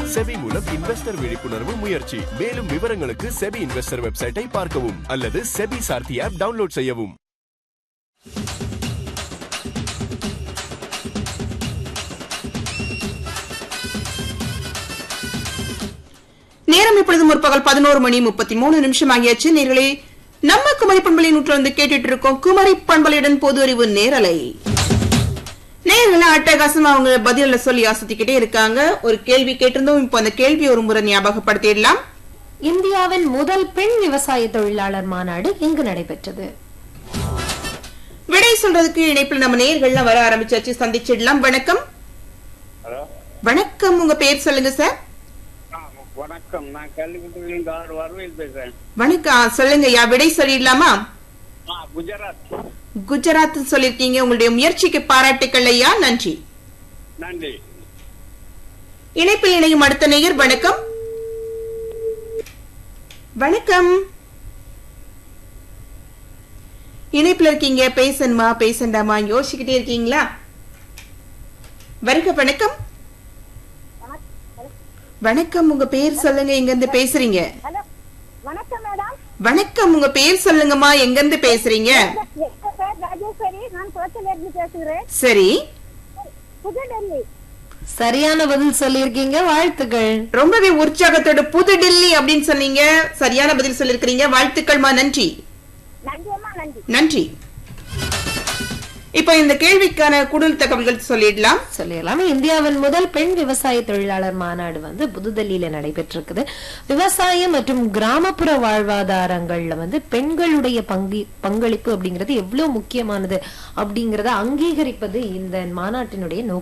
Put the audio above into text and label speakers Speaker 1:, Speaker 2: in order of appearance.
Speaker 1: SEBI மூலம் investor விழிப்புணர்வு முயற்சி மேலும் விவரங்களுக்கு செபி இன்வெஸ்டர் வெப்சைட்டை பார்க்கவும் அல்லது செபி சார்த்தி ஆப் டவுன்லோட் செய்யவும்
Speaker 2: நேரம் இப்பொழுது முற்பகல் பதினோரு மணி முப்பத்தி மூணு நிமிஷம் ஆகியாச்சு நேர்களே நம்ம குமரி பண்பலை நூற்று வந்து கேட்டுட்டு இருக்கோம் குமரி பண்பலையுடன் பொது அறிவு நேரலை நேர்கள அட்டகாசமா அவங்க பதில சொல்லி ஆசத்திக்கிட்டே இருக்காங்க ஒரு கேள்வி கேட்டிருந்தோம் இப்போ அந்த கேள்வி ஒரு முறை ஞாபகப்படுத்திடலாம்
Speaker 3: இந்தியாவின் முதல் பெண் விவசாய தொழிலாளர் மாநாடு எங்கு நடைபெற்றது
Speaker 2: விடை சொல்றதுக்கு இணைப்பில் நம்ம நேர்கள்லாம் வர ஆரம்பிச்சாச்சு சந்திச்சிடலாம் வணக்கம்
Speaker 4: ஹலோ
Speaker 2: வணக்கம் உங்க பேர் சொல்லுங்க சார்
Speaker 4: ஆ, வணக்கம் நான் கல்விக்குட்டியிலிருந்து ஆறு வரவேல் பேசுறேன்
Speaker 2: வணக்கம் சொல்லுங்க யா விடை சொல்லிடலாமா
Speaker 4: ஆ குஜராத்
Speaker 2: குஜராத் சொல்லிருக்கீங்க உங்களுடைய முயற்சிக்கு பாராட்டுக்கள் ஐயா நன்றி
Speaker 4: நன்றி
Speaker 2: இணைப்பில் இணையும் அடுத்த நேயர் வணக்கம் வணக்கம் இணைப்புல இருக்கீங்க பேசணுமா பேசண்டாமா யோசிச்சுக்கிட்டே இருக்கீங்களா வருக வணக்கம் வணக்கம் உங்க பேர் சொல்லுங்க எங்க இருந்து பேசுறீங்க
Speaker 5: ஹலோ வணக்கம் மேடம்
Speaker 2: வணக்கம் உங்க பேர் சொல்லுங்கம்மா எங்க இருந்து பேசுறீங்க
Speaker 5: என் பேர் ராஜேஸ்வரி நான் குளத்துல இருந்து பேசுகிறேன்
Speaker 2: சரி
Speaker 5: புதுடெல்லி
Speaker 3: சரியான பதில் சொல்லியிருக்கீங்க வாழ்த்துக்கள்
Speaker 2: ரொம்பவே உற்சாகத்தோட புது டெல்லி அப்படின்னு சொன்னீங்க சரியான பதில் சொல்லிருக்கிறீங்க வாழ்த்துக்கள்மா நன்றி
Speaker 5: நன்றியம்மா நன்றி
Speaker 2: நன்றி இப்போ இந்த கேள்விக்கான கூடுதல் தகவல்கள் சொல்லிடலாம்
Speaker 3: சொல்லிடலாம் இந்தியாவின் முதல் பெண் விவசாய தொழிலாளர் மாநாடு வந்து புதுதில்லியில நடைபெற்றிருக்குது விவசாயம் மற்றும் கிராமப்புற வாழ்வாதாரங்கள்ல வந்து பெண்களுடைய பங்கி பங்களிப்பு அப்படிங்கிறது எவ்வளவு முக்கியமானது அப்படிங்கறத அங்கீகரிப்பது இந்த மாநாட்டினுடைய நோக்கம்